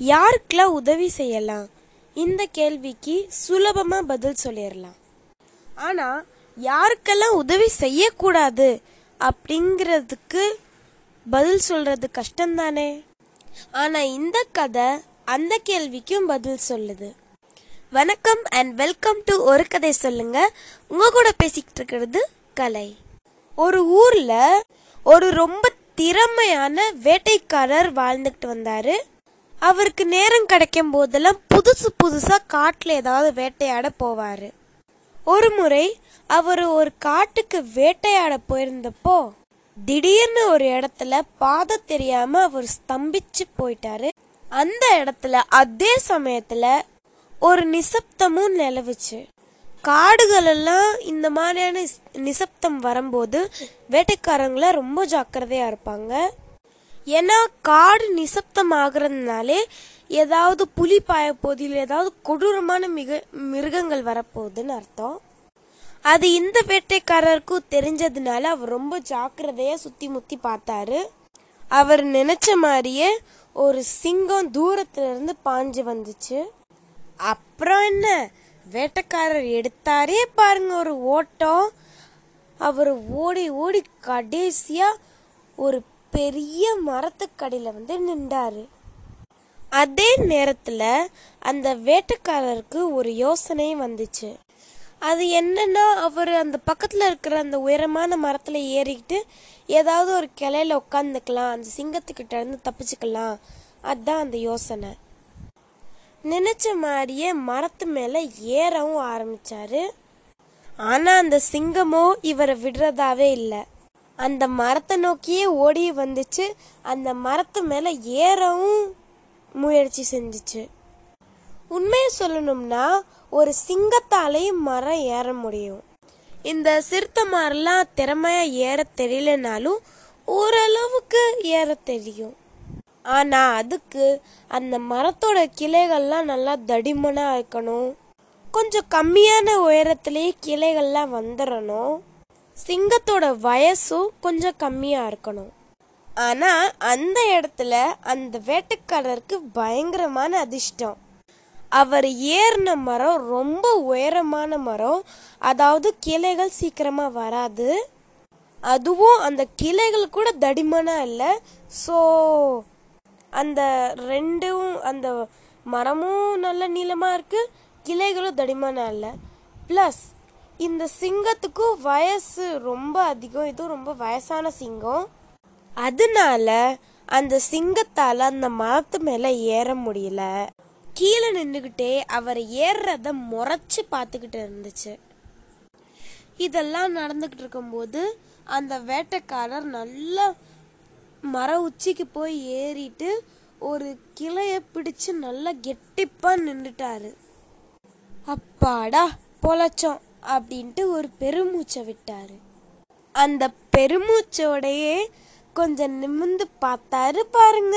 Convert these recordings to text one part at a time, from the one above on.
யாருக்கெல்லாம் உதவி செய்யலாம் இந்த கேள்விக்கு சுலபமா பதில் சொல்லிடலாம் ஆனா யாருக்கெல்லாம் உதவி செய்யக்கூடாது அப்படிங்கிறதுக்கு பதில் சொல்றது கஷ்டம்தானே ஆனா இந்த கதை அந்த கேள்விக்கும் பதில் சொல்லுது வணக்கம் அண்ட் வெல்கம் டு ஒரு கதை சொல்லுங்க உங்க கூட பேசிக்கிட்டு இருக்கிறது கலை ஒரு ஊர்ல ஒரு ரொம்ப திறமையான வேட்டைக்காரர் வாழ்ந்துட்டு வந்தாரு அவருக்கு நேரம் கிடைக்கும் போதெல்லாம் புதுசு புதுசா காட்டுல ஏதாவது வேட்டையாட போவாரு ஒரு முறை அவர் ஒரு காட்டுக்கு வேட்டையாட போயிருந்தப்போ திடீர்னு ஒரு இடத்துல பாதை தெரியாம அவர் ஸ்தம்பிச்சு போயிட்டாரு அந்த இடத்துல அதே சமயத்துல ஒரு நிசப்தமும் நிலவுச்சு காடுகள் எல்லாம் இந்த மாதிரியான நிஸ்- நிசப்தம் வரும்போது வேட்டைக்காரங்கள ரொம்ப ஜாக்கிரதையா இருப்பாங்க ஏன்னா காடு நிசப்தம் ஆகுறதுனாலே ஏதாவது புலி பாய போகுது இல்லை ஏதாவது கொடூரமான மிக மிருகங்கள் வரப்போகுதுன்னு அர்த்தம் அது இந்த வேட்டைக்காரருக்கும் தெரிஞ்சதுனால அவர் ரொம்ப ஜாக்கிரதையா சுத்தி முத்தி பார்த்தாரு அவர் நினைச்ச மாதிரியே ஒரு சிங்கம் தூரத்துல இருந்து பாஞ்சு வந்துச்சு அப்புறம் என்ன வேட்டைக்காரர் எடுத்தாரே பாருங்க ஒரு ஓட்டம் அவர் ஓடி ஓடி கடைசியா ஒரு பெரிய மரத்துக்கடியில வந்து நின்றாரு அதே நேரத்துல அந்த வேட்டைக்காரருக்கு ஒரு யோசனை வந்துச்சு அது என்னன்னா அவர் அந்த பக்கத்துல இருக்கிற அந்த உயரமான மரத்துல ஏறிக்கிட்டு ஏதாவது ஒரு கிளையில உட்காந்துக்கலாம் அந்த சிங்கத்துக்கிட்ட இருந்து தப்பிச்சுக்கலாம் அதான் அந்த யோசனை நினைச்ச மாதிரியே மரத்து மேல ஏறவும் ஆரம்பிச்சாரு ஆனா அந்த சிங்கமோ இவரை விடுறதாவே இல்லை அந்த மரத்தை நோக்கியே ஓடி வந்துச்சு அந்த மரத்து மேல ஏறவும் முயற்சி செஞ்சுச்சு உண்மையை சொல்லணும்னா ஒரு சிங்கத்தாலையும் மரம் ஏற முடியும் இந்த சிறுத்தை மரம்லாம் திறமையா ஏற தெரியலனாலும் ஓரளவுக்கு ஏற தெரியும் ஆனா அதுக்கு அந்த மரத்தோட கிளைகள்லாம் நல்லா தடிமனா இருக்கணும் கொஞ்சம் கம்மியான உயரத்திலேயே கிளைகள்லாம் வந்துடணும் சிங்கத்தோட வயசும் கொஞ்சம் கம்மியா இருக்கணும் ஆனா அந்த இடத்துல அந்த வேட்டைக்காரருக்கு பயங்கரமான அதிர்ஷ்டம் அவர் ஏறின மரம் ரொம்ப உயரமான மரம் அதாவது கிளைகள் சீக்கிரமா வராது அதுவும் அந்த கிளைகள் கூட தடிமனா இல்லை ஸோ அந்த ரெண்டும் அந்த மரமும் நல்ல நீளமா இருக்கு கிளைகளும் தடிமனா இல்லை ப்ளஸ் இந்த சிங்கத்துக்கும் வயசு ரொம்ப அதிகம் இதுவும் ரொம்ப வயசான சிங்கம் அதனால அந்த சிங்கத்தால அந்த மரத்து மேல ஏற முடியல கீழே நின்றுகிட்டே அவர் ஏறுறத முறைச்சு பார்த்துக்கிட்டு இருந்துச்சு இதெல்லாம் நடந்துகிட்டு இருக்கும்போது அந்த வேட்டைக்காரர் நல்லா மர உச்சிக்கு போய் ஏறிட்டு ஒரு கிளைய பிடிச்சு நல்லா கெட்டிப்பா நின்றுட்டாரு அப்பாடா பொழைச்சோம் அப்படின்ட்டு ஒரு பெருமூச்சை விட்டாரு அந்த பெருமூச்சோடையே கொஞ்சம் நிமிந்து பார்த்தாரு பாருங்க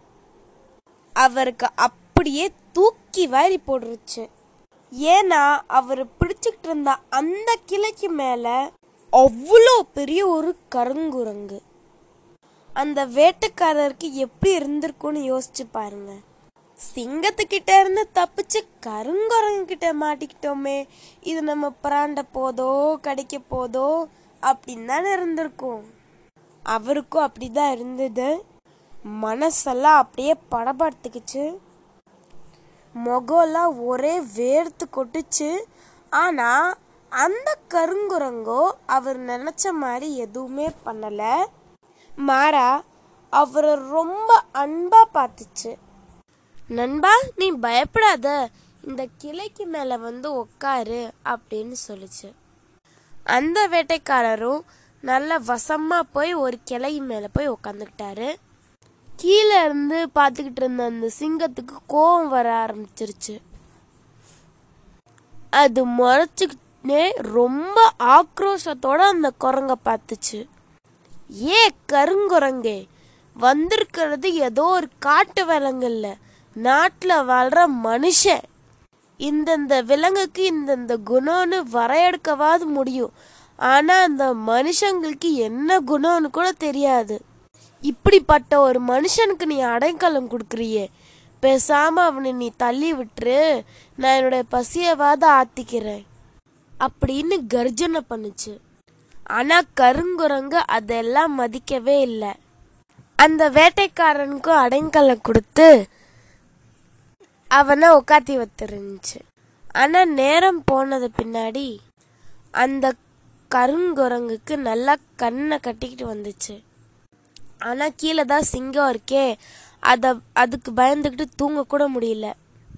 அவருக்கு அப்படியே தூக்கி வாரி போட்டுருச்சு ஏன்னா அவர் பிடிச்சிக்கிட்டு இருந்த அந்த கிளைக்கு மேல அவ்வளோ பெரிய ஒரு கருங்குரங்கு அந்த வேட்டைக்காரருக்கு எப்படி இருந்திருக்கும்னு யோசிச்சு பாருங்க சிங்கத்துக்கிட்ட இருந்து தப்பிச்சு கருங்குரங்கு கிட்ட மாட்டிக்கிட்டோமே இது நம்ம பிராண்ட போதோ கடிக்க போதோ அப்படின்னு தானே இருந்திருக்கும் அவருக்கும் அப்படிதான் இருந்தது மனசெல்லாம் அப்படியே படபடுத்துக்குச்சு முகம்லாம் ஒரே வேர்த்து கொட்டுச்சு ஆனா அந்த கருங்குரங்கோ அவர் நினைச்ச மாதிரி எதுவுமே பண்ணல மாறா அவரை ரொம்ப அன்பா பார்த்துச்சு நண்பா நீ பயப்படாத இந்த கிளைக்கு மேல வந்து உக்காரு அப்படின்னு சொல்லுச்சு அந்த வேட்டைக்காரரும் நல்ல வசமா போய் ஒரு கிளை மேல போய் உக்காந்துக்கிட்டாரு கீழே இருந்து பார்த்துக்கிட்டு இருந்த அந்த சிங்கத்துக்கு கோவம் வர ஆரம்பிச்சிருச்சு அது முறைச்சுக்கிட்டே ரொம்ப ஆக்ரோஷத்தோட அந்த குரங்க பார்த்துச்சு ஏ கருங்குரங்கே வந்திருக்கிறது ஏதோ ஒரு காட்டு விலங்கு இல்ல நாட்டுல வாழ்ற மனுஷன் இந்தந்த விலங்குக்கு இந்தந்த குணம்னு வரையறுக்கவாது முடியும் ஆனா அந்த மனுஷங்களுக்கு என்ன குணம்னு கூட தெரியாது இப்படிப்பட்ட ஒரு மனுஷனுக்கு நீ அடைக்கலம் கொடுக்குறியே பேசாம அவனை நீ தள்ளி விட்டுரு நான் என்னுடைய பசியவாத ஆத்திக்கிறேன் அப்படின்னு கர்ஜனை பண்ணுச்சு ஆனா கருங்குரங்கு அதெல்லாம் மதிக்கவே இல்லை அந்த வேட்டைக்காரனுக்கும் அடைங்கலம் கொடுத்து அவனை உட்காத்தி வத்திருந்துச்சு ஆனா நேரம் போனது பின்னாடி அந்த கருங்குரங்குக்கு நல்லா கண்ணை கட்டிக்கிட்டு வந்துச்சு ஆனா கீழே தான் சிங்கம் இருக்கே அத அதுக்கு பயந்துக்கிட்டு தூங்க கூட முடியல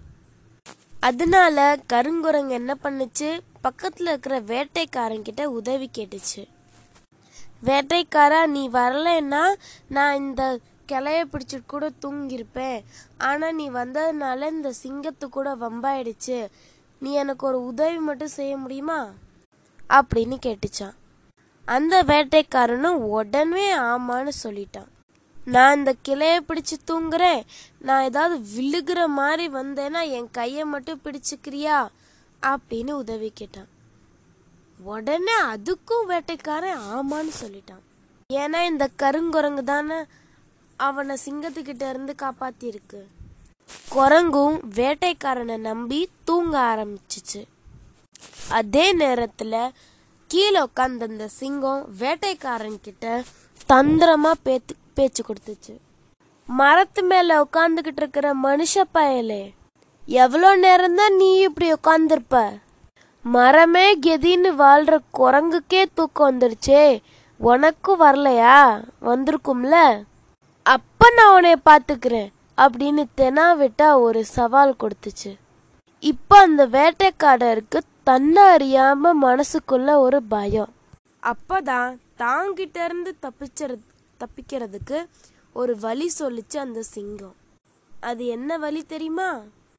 அதனால கருங்குரங்கு என்ன பண்ணுச்சு பக்கத்துல இருக்கிற வேட்டைக்காரங்கிட்ட உதவி கேட்டுச்சு வேட்டைக்காரா நீ வரலைன்னா நான் இந்த கிளைய பிடிச்சிட்டு கூட தூங்கியிருப்பேன் ஆனா நீ வந்ததுனால இந்த சிங்கத்து கூட வம்பாயிடுச்சு நீ எனக்கு ஒரு உதவி மட்டும் செய்ய முடியுமா அப்படின்னு கேட்டுச்சான் அந்த வேட்டைக்காரனும் உடனே ஆமான்னு சொல்லிட்டான் நான் இந்த கிளைய பிடிச்சு தூங்குறேன் நான் ஏதாவது விழுகிற மாதிரி வந்தேன்னா என் கையை மட்டும் பிடிச்சுக்கிறியா அப்படின்னு உதவி கேட்டான் உடனே அதுக்கும் வேட்டைக்காரன் ஆமான்னு சொல்லிட்டான் ஏன்னா இந்த கருங்குரங்கு தானே அவனை சிங்கத்துக்கிட்ட இருந்து காப்பாத்தி இருக்கு குரங்கும் வேட்டைக்காரனை நம்பி தூங்க ஆரம்பிச்சிச்சு அதே நேரத்துல கீழே உட்கார்ந்த அந்த சிங்கம் வேட்டைக்காரன் கிட்ட தந்திரமா பேத்து பேச்சு கொடுத்துச்சு மரத்து மேல உட்காந்துக்கிட்டு இருக்கிற மனுஷ பயலே எவ்வளோ நேரம் தான் நீ இப்படி உட்காந்துருப்ப மரமே கெதின்னு வாழ்ற குரங்குக்கே தூக்கம் வந்துருச்சே உனக்கும் வரலையா வந்திருக்கும்ல அப்ப நான் உன்னைய பாத்துக்கிறேன் அப்படின்னு தெனாவிட்டா ஒரு சவால் கொடுத்துச்சு இப்ப அந்த வேட்டைக்காரருக்கு தன்னை அறியாம மனசுக்குள்ள ஒரு பயம் அப்பதான் தாங்கிட்ட இருந்து தப்பிச்சறது தப்பிக்கிறதுக்கு ஒரு வழி சொல்லிச்சு அந்த சிங்கம் அது என்ன வழி தெரியுமா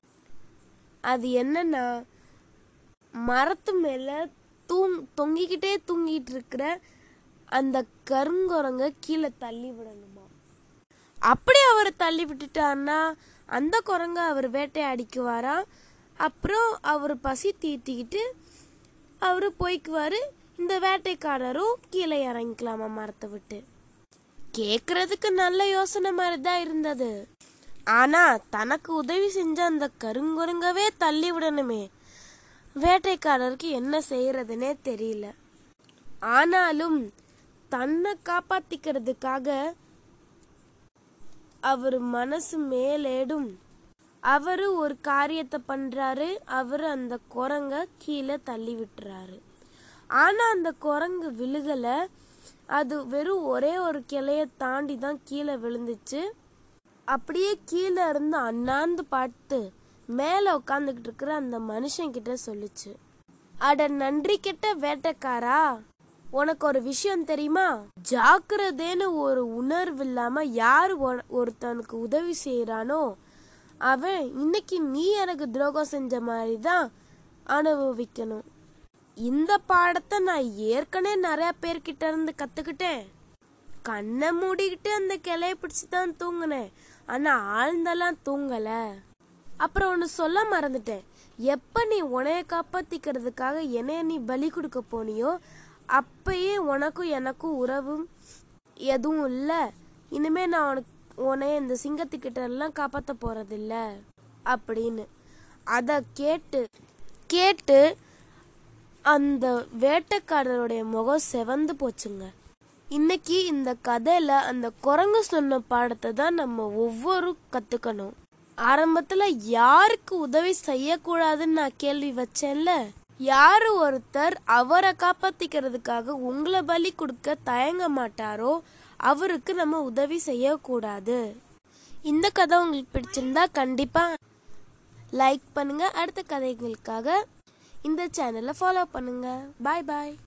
அது என்னன்னா மரத்து மேல தூங் தொங்கிக்கிட்டே தூங்கிட்டு இருக்கிற அந்த கருங்குரங்க கீழே தள்ளி விடணுமா அப்படி அவர் தள்ளி விட்டுட்டாருன்னா அந்த குரங்க அவர் வேட்டையாடிக்குவாரா அப்புறம் அவர் பசி தீர்த்திக்கிட்டு அவர் போய்க்குவாரு இந்த வேட்டைக்காரரும் கீழே இறங்கிக்கலாமா மரத்தை விட்டு கேக்குறதுக்கு நல்ல யோசனை மாதிரி தான் இருந்தது ஆனா தனக்கு உதவி செஞ்ச அந்த கருங்குரங்கவே தள்ளி விடணுமே வேட்டைக்காரருக்கு என்ன செய்யறதுனே தெரியல ஆனாலும் தன்னை காப்பாத்திக்கிறதுக்காக அவர் மனசு மேலேடும் அவரு ஒரு காரியத்தை பண்றாரு அவரு அந்த குரங்க கீழே தள்ளி விட்டுறாரு ஆனா அந்த குரங்கு விழுகல அது வெறும் ஒரே ஒரு கிளைய தாண்டி தான் கீழே விழுந்துச்சு அப்படியே கீழே இருந்து அண்ணாந்து பார்த்து மேல உட்காந்துக்கிட்டு இருக்கிற அந்த மனுஷன் கிட்ட சொல்லுச்சு அட நன்றி கெட்ட வேட்டைக்காரா உனக்கு ஒரு விஷயம் தெரியுமா ஜாக்கிரதேன்னு ஒரு உணர்வு இல்லாம யார் ஒ- ஒருத்தனுக்கு உதவி செய்யறானோ அவன் இன்னைக்கு நீ எனக்கு துரோகம் செஞ்ச மாதிரி தான் அனுபவிக்கணும் இந்த பாடத்தை நான் ஏற்கனவே நிறைய பேர்கிட்ட இருந்து கத்துக்கிட்டேன் கண்ணை மூடிக்கிட்டு அந்த கிளைய பிடிச்சு தான் தூங்குனேன் ஆனா ஆழ்ந்தெல்லாம் தூங்கல அப்புறம் ஒன்று சொல்ல மறந்துட்டேன் எப்ப நீ உன்னைய காப்பாத்திக்கிறதுக்காக என்னைய நீ பலி கொடுக்க போனியோ அப்பயே உனக்கும் எனக்கும் உறவும் எதுவும் இல்ல இனிமே நான் உனக்கு உன்னைய இந்த சிங்கத்துக்கிட்ட எல்லாம் காப்பாத்த போறதில்ல அப்படின்னு அத கேட்டு கேட்டு அந்த வேட்டைக்காரருடைய முகம் செவந்து போச்சுங்க இன்னைக்கு இந்த கதையில அந்த குரங்கு சொன்ன பாடத்தை தான் நம்ம ஒவ்வொரு கத்துக்கணும் ஆரம்பத்துல யாருக்கு உதவி செய்யக்கூடாதுன்னு நான் கேள்வி வச்சேன்ல யாரு ஒருத்தர் அவரை காப்பாத்திக்கிறதுக்காக உங்களை பலி கொடுக்க தயங்க மாட்டாரோ அவருக்கு நம்ம உதவி செய்யக்கூடாது இந்த கதை உங்களுக்கு பிடிச்சிருந்தா கண்டிப்பா லைக் பண்ணுங்க அடுத்த கதைகளுக்காக இந்த சேனலை ஃபாலோ பண்ணுங்க பாய் பாய்